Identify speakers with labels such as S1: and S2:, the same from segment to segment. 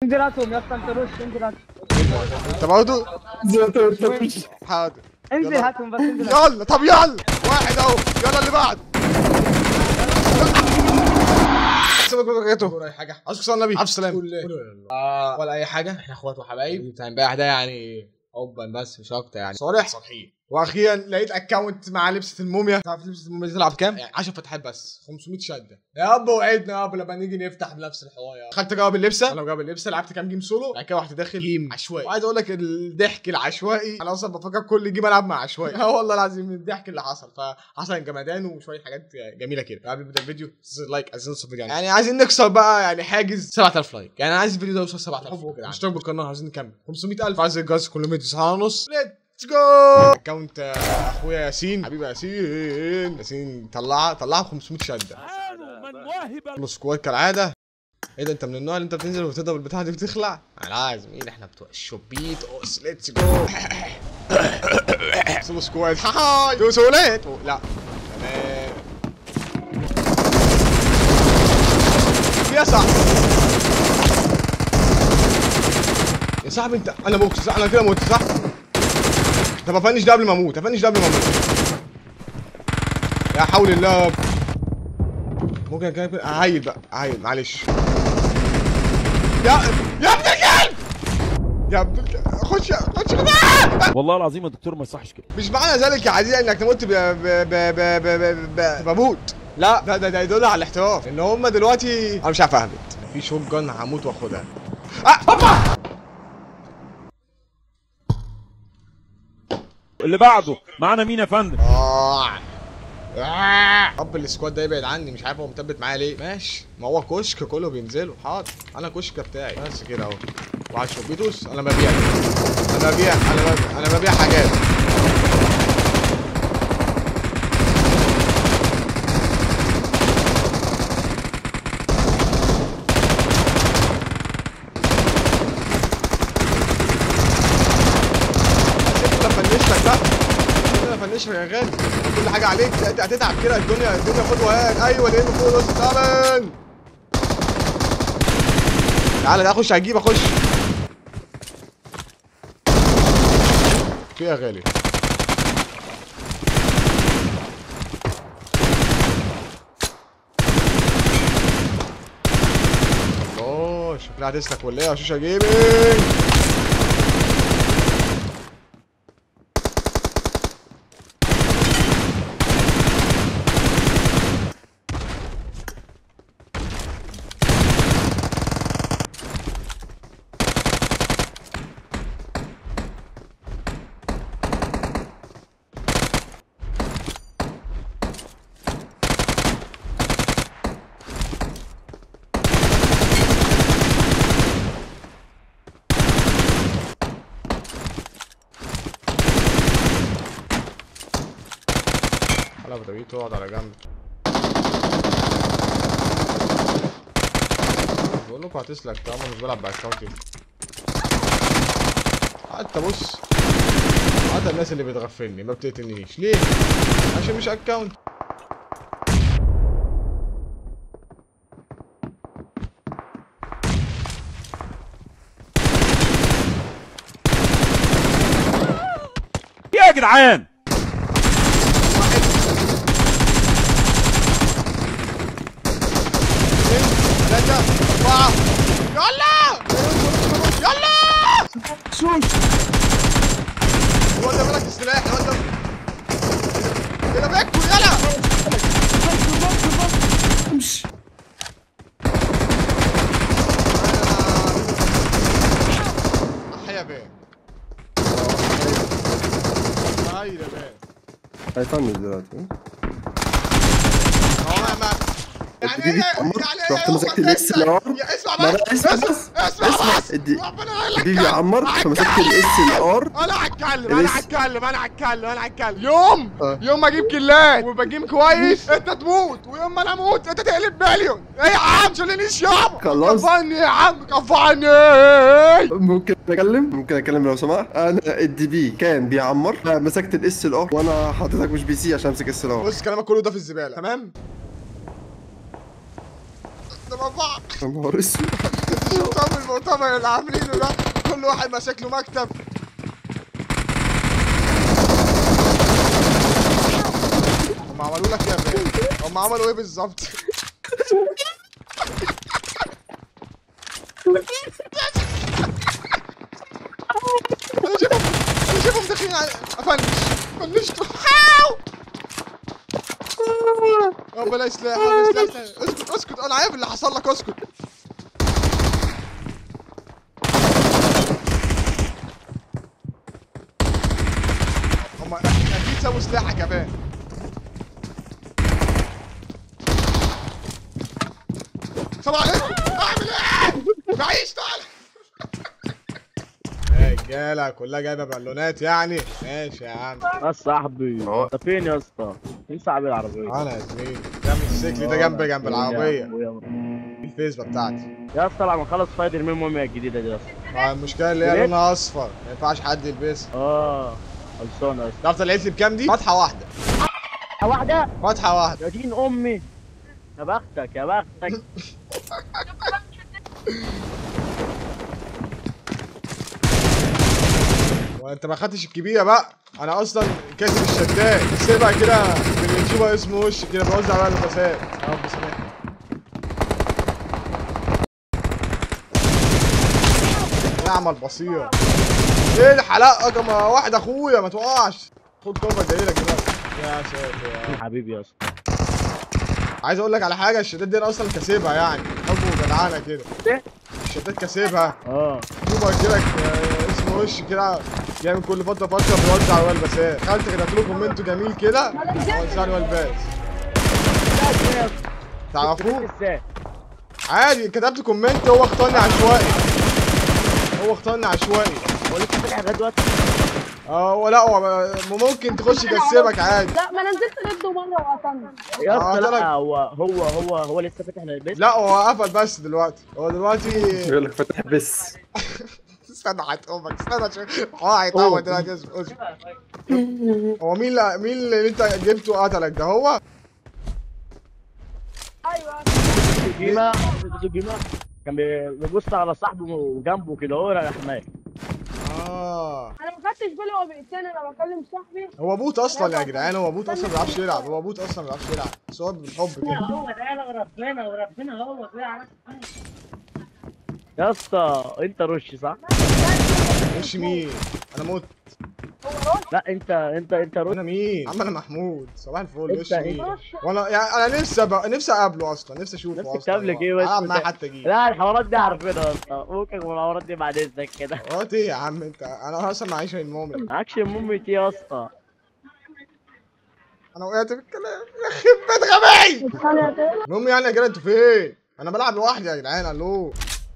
S1: انزل هاتهم يا اسطى انت رش انزل هاتهم
S2: انت برضه حاضر
S1: انزل
S2: يلا.
S1: هاتهم بس انزل هاتهم.
S2: يلا طب يلا واحد اهو يلا اللي بعد سيبك من رغيته ولا اي حاجه عايزك تصلي النبي عبد السلام آه ولا اي حاجه احنا اخوات وحبايب بتاع امبارح ده يعني حبا بس مش اكتر يعني صالح صالحين واخيرا لقيت اكونت مع لبسه الموميا تعرف لبسه الموميا دي تلعب كام؟ يعني 10 فتحات بس 500 شده يا ابا وعدنا يا ابا لما نيجي نفتح بنفس الحوار يا خدت جواب اللبسه انا جواب اللبسه لعبت كام جيم سولو بعد كده رحت داخل جيم عشوائي وعايز اقول لك الضحك العشوائي انا اصلا بفكر كل جيم العب مع عشوائي اه والله العظيم الضحك اللي حصل فحصل جمدان وشويه حاجات جميله كده قبل ما نبدا الفيديو لايك عايزين نوصل فيديو يعني. يعني عايزين نكسر بقى يعني حاجز 7000 لايك يعني انا عايز الفيديو ده يوصل 7000 كده اشترك بالقناه عايزين نكمل 500000 عايز الجهاز كل فيديو ساعه ونص ليتس جو اكونت آه، اخويا ياسين حبيبي ياسين ياسين طلعها طلعها ب 500 شده كله سكواد كالعاده ايه ده انت من النوع اللي انت بتنزل وتضرب البتاعه دي بتخلع انا عايز مين احنا بتوع الشوبيت اوس ليتس جو سولو سكواد هاي دو سوليت لا تمام يا صاحبي يا صاحبي انت انا مت صح انا كده مت صح طب افنش ده قبل ما اموت افنش ده قبل ما اموت يا حول الله ممكن كده يكون- اهيل بقى اهيل معلش يا يا ابن الكلب يا ابن الكلب خش خش بقى
S3: والله العظيم يا دكتور ما يصحش كده
S2: مش معنى ذلك يا عزيزي انك تموت ب ب ب ب ب ب ب بموت لا ده ده ده يدل على الاحتراف ان هم دلوقتي انا مش عارف اهبط في شوت جن هموت واخدها اه هوبا
S3: اللي بعده معانا مين يا فندم
S2: آه. آه. رب السكواد ده يبعد عني مش عارف هو مثبت معايا ليه ماشي ما هو كشك كله بينزلوا حاضر انا كشك بتاعي بس كده اهو وعلى الشوبيتوس انا ببيع انا ببيع انا ببيع انا ببيع حاجات انا فنشتك بقى انا فنشتك يا غالي كل حاجه عليك انت هتتعب كده الدنيا الدنيا خد وهات ايوه ليه فوق نص ثمن تعالى ده اخش هجيب اخش في إيه يا غالي الله شكلها هتسلك ولا ايه يا شوشه جيمنج على بدويت اقعد على جنب بقول لكم هتسلك طالما مش بلعب باكونتي حتى بص حتى الناس اللي بتغفلني ما بتقتلنيش ليه؟ عشان مش اكونت
S3: يا جدعان
S2: اثنين ثلاثة أربعة يلا يلا هو ده مالك السلاح هو ده كده بيكو يلا أحيا بيه هاي يا بيه
S4: هيفنش دلوقتي
S2: هو ما ما يعني
S4: دي- دي
S2: ايه
S4: عمر،
S2: يعني
S4: رحت
S2: ايه
S4: مسكت
S2: هو
S4: الاس
S2: تكسب؟
S4: اللي ار.
S2: يا اسمع
S4: ما
S2: بس
S4: أنا- اسمع
S2: اسمع
S4: بس.
S2: اسمع
S4: اسمع.
S2: بس
S4: ادي-
S2: ربنا يقول لك
S4: دي عمر فمسكت
S2: هتكلم.
S4: الاس الار
S2: انا هتكلم انا
S4: الاس-
S2: هتكلم انا هتكلم انا هتكلم يوم
S4: اه.
S2: يوم ما اجيب كلات وبجيب كويس انت تموت ويوم ما انا اموت انت تقلب مليون ايه يا عم شلنيش يابا
S4: خلاص.
S2: كفاني يا عم كفاني
S4: ممكن اتكلم ممكن اتكلم لو سمحت انا الدي بي كان بيعمر مسكت الاس الار وانا حاططك مش بي سي عشان امسك اس الار
S2: بص كلامك كله ده في الزباله تمام ده بابا
S4: يا نهار اسود
S2: المؤتمر المؤتمر اللي عاملينه ده كل واحد ماسك له مكتب هم عملوا لك ايه يا فندم؟ هم عملوا ايه بالظبط؟ انا شايفهم انا شايفهم داخلين على افنش فنشته حاو اه بلاش سلاح بلاش سلاح اسكت اسكت انا عارف اللي حصل لك اسكت هم اكيد سابوا سلاحك يا فاهم السلام عليكم اعمل ايه؟ معيش تعالى يا رجاله كلها جايبه بالونات يعني ماشي يا عم
S1: يا صاحبي
S4: أهو.
S1: انت فين يا اسطى؟ فين صاحب العربية؟
S2: انا يا زميلي ده السيكل ده جنب جنب العربيه الفيسبا بتاعتي
S1: يا اسطى لما خلص سبايدر مان المهمة الجديدة دي يا اسطى
S2: آه، المشكله اللي هي
S1: ليه؟
S2: لونها اصفر ما ينفعش حد يلبسها
S1: اه خلصانة يا اسطى
S2: تعرف طلعت لي بكام دي؟ فتحه واحده
S1: واحدة
S2: فتحه واحده
S1: يا دين امي يا بختك يا بختك
S2: وانت ما خدتش الكبيره بقى انا اصلا كاتب الشداد سيبها كده باليوتيوبر اسمه وش كده بوزع بقى البسات يا رب سامحني نعم البصيرة ايه الحلقة ما واحد اخويا ما توقعش خد كوفر جايلك دلوقتي يا ساتر يا
S1: حبيبي يا اسطى
S2: عايز اقول لك على حاجة الشداد دي انا اصلا كاسبها يعني حب وجدعانة كده
S1: ايه؟
S2: الشداد كاسبها
S1: اه
S2: يوبر كده آه، اسمه وش كده بيعمل كل فترة فترة بيوزع الوالبسات دخلت كتبت له كومنت جميل كده وزع لي والباس تعرفوه؟
S1: ازاي؟
S2: عادي كتبت كومنت هو اختارني عشوائي هو اختارني عشوائي
S1: هو لسه فاتح لغايه دلوقتي
S2: اه هو لا هو ممكن تخش يكسبك عادي
S5: لا ما انا نزلت ضده مره وقتلني
S1: يا
S2: آه،
S1: اسطى
S2: طلع-
S1: لا هو هو هو هو لسه فاتح للبيت
S2: لا هو قفل بس دلوقتي هو دلوقتي
S4: يقول لك فتح بس
S2: استنى هتقومك استنى شوف هو هيطول دلوقتي اصبر اصبر هو مين اللي مين اللي انت جبته قتلك ده هو؟
S5: ايوه
S1: جيما جيما كان بي- بيبص على صاحبه وجنبه كده هو راح مات
S2: اه
S5: انا ما خدتش بالي هو بيقتلني انا بكلم صاحبي
S2: هو بوت اصلا يا جدعان هو بوت اصلا ما بيعرفش يلعب هو بوت اصلا ما بيعرفش يلعب بس هو بالحب كده
S1: هو ده ربنا وربنا هو يا اسطى انت رش صح؟
S2: وش مين؟ انا موت
S1: لا انت انت انت رش
S2: انا مين؟ يا عم انا محمود صباح الفل
S1: انت-
S2: وش مين؟
S1: انت-
S2: وانا يعني انا نفسي أبقى نفسي اقابله اصلا نفسي اشوفه
S1: نفسك
S2: اصلا
S1: تقابلك ايه بس
S2: العب معاه
S1: انت-
S2: حتى اجي
S1: لا الحوارات دي عارفينها يا اسطى ممكن من الحوارات دي بعد اذنك كده
S2: وقت ايه يا عم انت انا اصلا معيش المؤمن
S1: معكش مامتي يا اسطى
S2: انا وقعت في الكلام يخرب بيت غبي
S5: ثانيه كده
S2: المهم يعني يا جدعان انتوا فين؟ انا بلعب لوحدي يا جدعان الو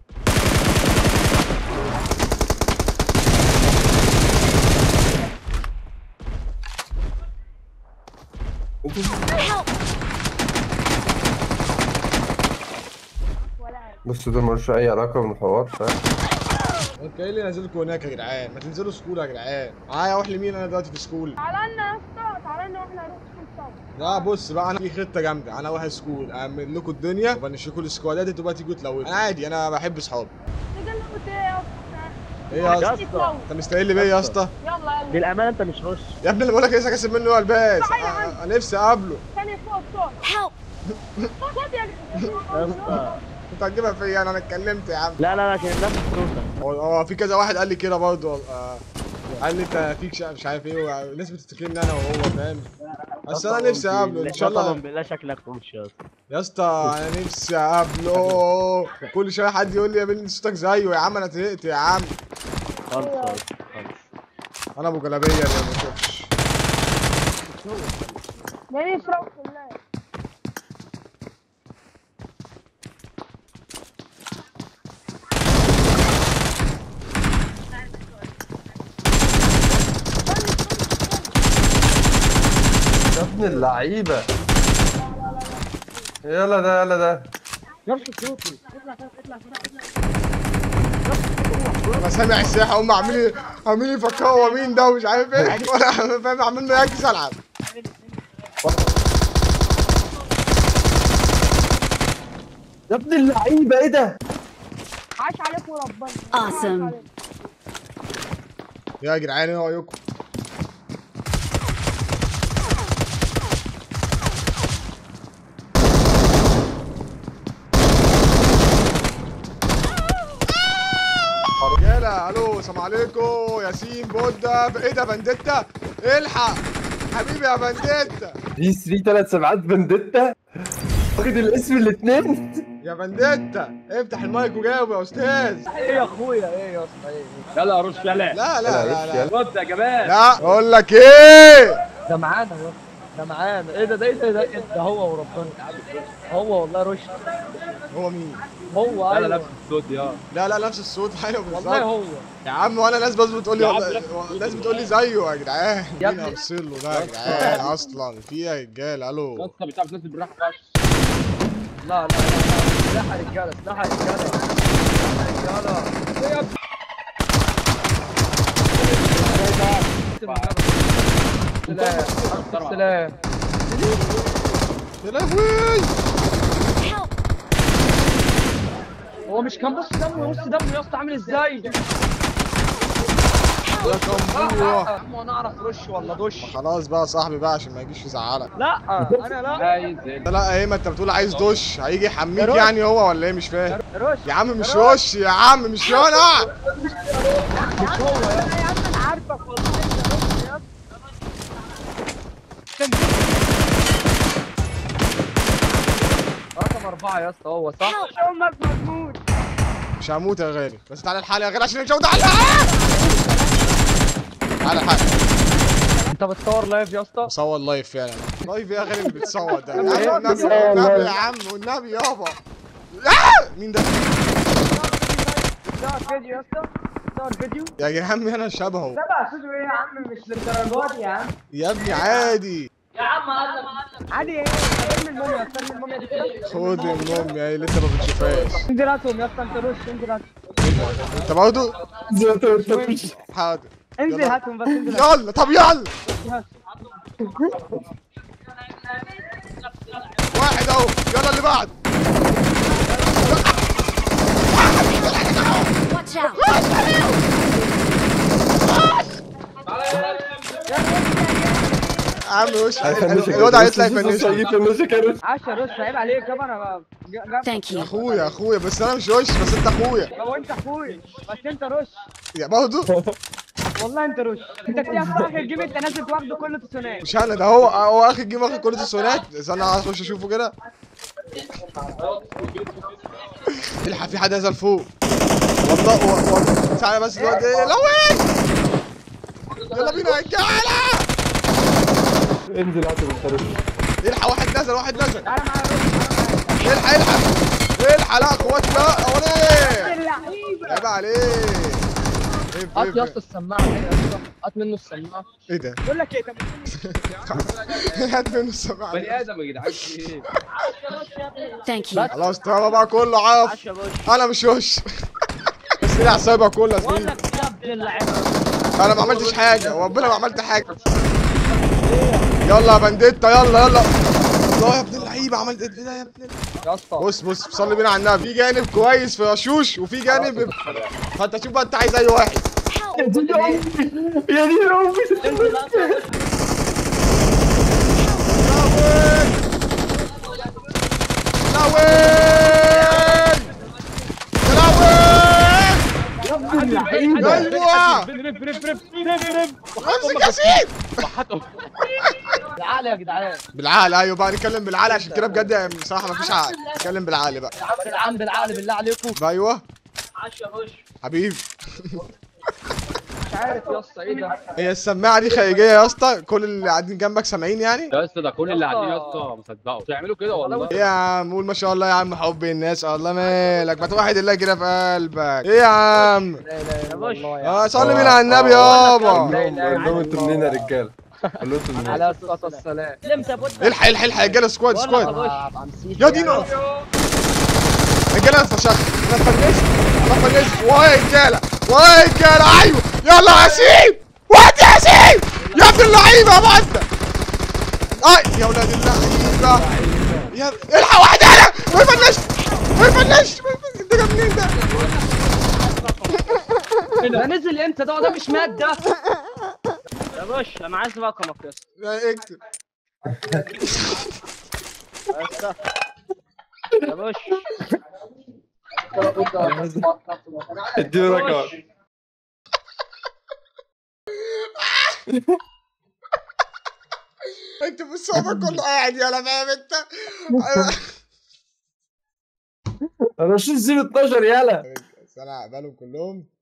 S4: بس ده ملوش اي علاقه بالحوار فاهم
S2: انت ايه اللي نازلكم هناك يا جدعان؟ ما تنزلوا سكول يا جدعان معايا اروح لمين انا دلوقتي في سكول؟
S5: تعالى لنا يا اسطى تعالى لنا واحنا نروح سكول سوا
S2: لا بص بقى انا في خطه جامده انا واحد سكول اعمل لكم الدنيا وبنشيكوا السكوادات انتوا بقى تيجوا تلوثوا انا عادي انا بحب اصحابي
S5: تيجي نقول ايه يا اسطى
S2: ايه يا
S1: يا
S2: اسطى
S1: اسطى
S2: انت مستقل بيا يا اسطى
S5: يلا يلا
S1: بالامانه انت مش رش
S2: يا ابني اللي بقول لك لسه كاسب منه الباس
S5: تعالى يا عم.
S2: انا أنا نفسي اقابله
S5: ثانيه فوق فوق خد يا
S1: يا اسطى
S2: انت هتجيبها فيا انا انا اتكلمت يا عم
S1: لا لا لا عشان الناس تشوفك
S2: هو هو في كذا واحد قال لي كده برضه آه، قال لي انت فيك شا- مش عارف ايه والناس بتفتكرني انا وهو فاهم بس انا نفسي اقابله ان شاء
S1: قسما
S2: الله
S1: بالله شكلك رش يا اسطى
S2: يا اسطى انا نفسي اقابله كل شويه حد يقول لي يا بني صوتك زيه يا عم انا زهقت يا عم
S1: خلص يا اسطى خلص
S2: انا ابو جلابيه اللي ما بشوفش
S5: يعني يشرب في الله
S4: يا ابن اللعيبه يلا ده يلا ده
S1: نفس صوتي
S2: انا سامع الساحه هم عاملين عاملين يفكروا هو مين ده ومش عارف ايه وانا فاهم عاملين له ياكس العب
S4: يا ابن اللعيبه ايه ده
S5: عاش عليكم ربنا
S6: Awesome.
S5: عاش عليكم.
S2: يا جدعان ايه رايكم رجاله الو سلام عليكم ياسين بودا ايه ده بنديتا الحق حبيبي يا بنديتا
S4: دي 3 ثلاث سبعات بنديتا واخد الاسم الاثنين
S2: يا بنديتا افتح المايك وجاوب يا استاذ
S1: ايه يا اخويا ايه يا اسطى ايه يلا يا رش يلا
S2: لا لا لا لا
S1: رد يا جمال
S2: لا اقول لك ايه
S1: ده معانا يا اسطى ده معانا ايه ده ده ايه ده ده, إيه ده هو وربنا هو والله رشد
S2: هو مين
S1: هو ايوه
S2: لا لا نفس الصوت ايوه
S1: والله
S2: بالظبط
S1: هو
S2: يا عم وانا ناس بس بتقول لي
S1: يا عم
S2: والله ناس بتقول لي زيه يا جدعان
S1: يا
S2: مين
S1: ابني.
S2: افصل له ده يا جدعان اصلا في ايه يا رجاله الو
S1: اسطى بتعرف تنزل بالراحه فشخ لا لا لا سلاح يا رجاله سلاح يا رجاله سلاح يا رجاله ايه يا ابني سلام سلام
S2: يا لهوي
S1: هو مش كان بص دمه نص دمه يا اسطى عامل ازاي؟
S2: يا كمبوره
S1: يا عم انا اعرف رش ولا دش
S2: خلاص بقى يا صاحبي بقى عشان ما يجيش يزعلك
S1: لا انا لا
S2: لا ايه ما انت بتقول عايز دش هيجي يحميك يعني هو ولا ايه مش فاهم
S1: رش
S2: يا عم مش وش يا عم مش انا
S1: مش هو يا
S5: يا عم انا عارفك والله انت رشد يا
S1: رقم أربعة يا اسطى هو صح؟
S5: اسطى امك مجنون
S2: مش هموت يا غالي بس تعالى الحالة يا غالي عشان نجود على تعالى الحالة
S1: أنت بتصور لايف يا اسطى؟
S2: بصور لايف فعلا لايف ايه يا غالي اللي بتصور ده يا عم والنبي والنبي يا عم والنبي يابا آه! مين ده
S5: صور فيديو يا اسطى صور فيديو
S2: يا عم انا شبهه
S5: تبع فيديو ايه يا عم مش للدرجات يا عم
S2: يا ابني عادي
S5: عادي ايه ارمي الموميا ارمي الموميا دي كده
S2: خد النوم يا اللي انت ما بتشوفهاش
S5: انزل هاتهم يا اسطى انت رش انزل هاتهم
S2: انت برضه حاضر
S5: انزل
S2: يلا.
S5: هاتهم بس انزل هاتهم.
S2: يلا طب يلا واحد اهو يلا اللي بعد
S6: Watch out.
S2: يا عم وش الواد هيطلع يفنشني
S5: عاش يا رش عيب عليك يابا انا ب- جا- جا-
S6: Thank you.
S2: اخويا اخويا بس انا مش وش بس انت اخويا
S5: هو انت اخوي بس انت رش
S2: يا برضه
S5: والله انت رش انت كده في اخر جيم انت نازل واخده كله تسونات
S2: مش انا ده هو هو اخر جيم اخر كل السونات استنى اخش اشوفه كده الحق في حد نزل فوق والله و- و- تعالى بس دلوقتي لا وين يلا بينا يا رجاله
S4: انزل هات الفرش
S2: الحق واحد نزل واحد نزل
S5: تعالى معايا
S2: الحق الحق الحق لا اخواتي لا اولي
S5: اللعيبه
S2: عيب عليك إيه
S1: هات
S2: إيه
S1: يا اسطى السماعة يا اسطى هات منه السماعة
S2: ايه ده؟
S5: بقول لك ايه طب
S2: هات منه السماعة
S1: ادم يا جدعان في ايه؟
S6: Thank you.
S2: خلاص طالما بقى كله عارف انا مش وش بس ليه حسابها كله يا زميلي انا ما عملتش حاجه وربنا ما عملت حاجه يلا يا بنديتا يلا يلا الله يا ابن اللعيبه عملت ايه ده يا ابن اللعيبة؟
S1: يا اسطى
S2: بص بص صلي بينا على النبي في جانب كويس في رشوش وفي جانب فانت شوف بقى انت عايز اي واحد
S4: يا دين امي يا دين امي
S2: لا وين لا وين ايوه
S1: رف رف رف رف رف
S2: امسك يا سيد
S1: العقل يا جدعان
S2: بالعقل ايوه بقى نتكلم بالعقل عشان كده بجد بصراحه ما فيش عقل نتكلم بالعقل بقى
S1: يا جدعان بالعقل بالله عليكم
S2: ايوه
S1: عاش يا وش
S2: حبيبي
S1: مش عارف يا اسطى ايه ده
S2: هي السماعه دي خارجيه يا اسطى كل اللي قاعدين جنبك سامعين يعني
S7: يا اسطى ده كل اللي قاعدين يا اسطى مصدقوا بيعملوا كده والله
S2: ايه يا عم قول ما شاء الله يا عم حب الناس الله مالك ما توحد الله كده في قلبك ايه يا عم
S1: لا اله الا الله يا
S2: اه صلي بينا على النبي يابا
S4: قول لهم انتوا منين يا رجاله قول لهم انتوا منين
S1: على الصلاه والسلام
S2: الحق الحق الحق يا رجاله سكواد سكواد
S1: ابقى مسيح
S2: يا دينو رجاله انا اتفشخت انا اتفنشت انا اتفنشت واه يا رجاله واه يا رجاله ايوه يلا يا ياسين واد يا ياسين يا ابن اللعيبه يا ابو اي يا ولاد اللعيبه يا الحق واحد انا ما يفنشت ما يفنشت ما يفنشت. انت جاي منين ده
S5: ده نزل امتى ده ده مش مات ده يا باشا انا عايز رقمك يا اسطى
S2: لا اكتب
S5: يا باشا
S4: اديله رقم
S2: انت في الصوبة كله قاعد يلا فاهم انت
S8: رشيد 012 يلا
S2: بس انا هقبلهم كلهم